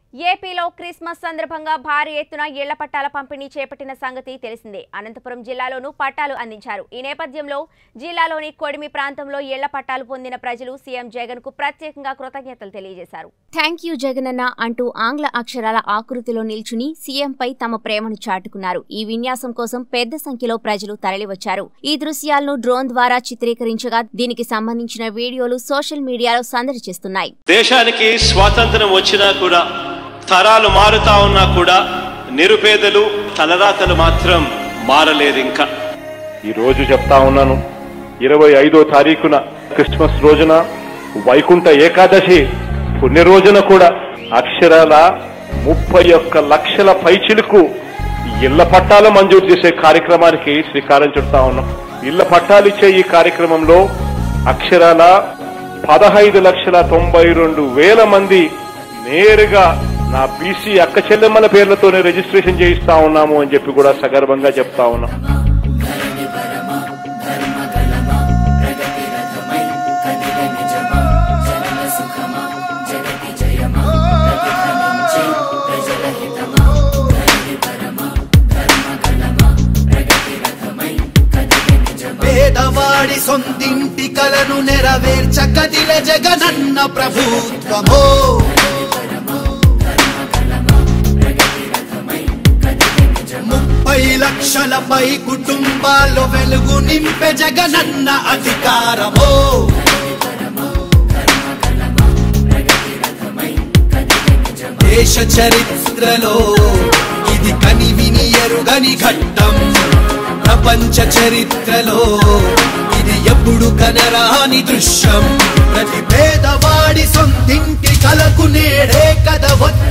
ఏపీలో క్రిస్మస్ సందర్భంగా భారీ ఎత్తున ఇళ్ల పట్టాల పంపిణీ చేపట్టిన సంగతి తెలిసిందే అనంతపురం జిల్లాలోనూ పట్టాలు అందించారు ఈ నేపథ్యంలో జిల్లాలోని కొడిమి ప్రాంతంలో ఇళ్ల పట్టాలు పొందిన ప్రజలు సీఎం జగన్ కు ప్రత్యేకంగా కృతజ్ఞతలు తెలియజేశారు థ్యాంక్ యూ జగనన్న అంటూ ఆంగ్ల అక్షరాల ఆకృతిలో నిల్చుని సీఎంపై తమ ప్రేమను చాటుకున్నారు ఈ విన్యాసం కోసం పెద్ద సంఖ్యలో ప్రజలు తరలివచ్చారు ఈ దృశ్యాలను డ్రోన్ ద్వారా చిత్రీకరించగా దీనికి సంబంధించిన వీడియోలు సోషల్ మీడియాలో సందడి చేస్తున్నాయి దేశానికి స్వాతంత్రం వచ్చినా కూడా తరాలు మారుతా ఉన్నా కూడా నిరుపేదలు తలరాతలు మాత్రం మారలేరు ఇంకా ఈ రోజు చెప్తా ఉన్నాను ఇరవై ఐదో తారీఖున క్రిస్మస్ రోజున వైకుంఠ ఏకాదశి పుణ్య రోజున కూడా అక్షరాల ముప్పై ఒక్క లక్షల పైచిలకు ఇళ్ల పట్టాలు మంజూరు చేసే కార్యక్రమానికి శ్రీకారం చుడతా ఉన్నాం ఇళ్ల పట్టాలు ఇచ్చే ఈ కార్యక్రమంలో అక్షరాల పదహైదు లక్షల తొంభై రెండు వేల మంది నేరుగా నా బీసీ అక్క చెల్లెమ్మల పేర్లతోనే రిజిస్ట్రేషన్ చేయిస్తా ఉన్నాము అని చెప్పి కూడా సగర్వంగా చెప్తా ఉన్నాం పేదవాడి సొంతింటి కలను నెరవేర్చ కదిల జగనన్న ప్రభుత్వమో ముప్పై లక్షలపై కుటుంబాల్లో వెలుగు నింపె జగనన్న అధికారమో దేశ చరిత్రలో ఇది కని విని ఎరుగని ఘట్టం ప్రపంచ చరిత్రలో ఇది ఎప్పుడు కనరాని దృశ్యం ప్రతి పేదవాడి సొంతింటి కలకు నేడే కథ వచ్చి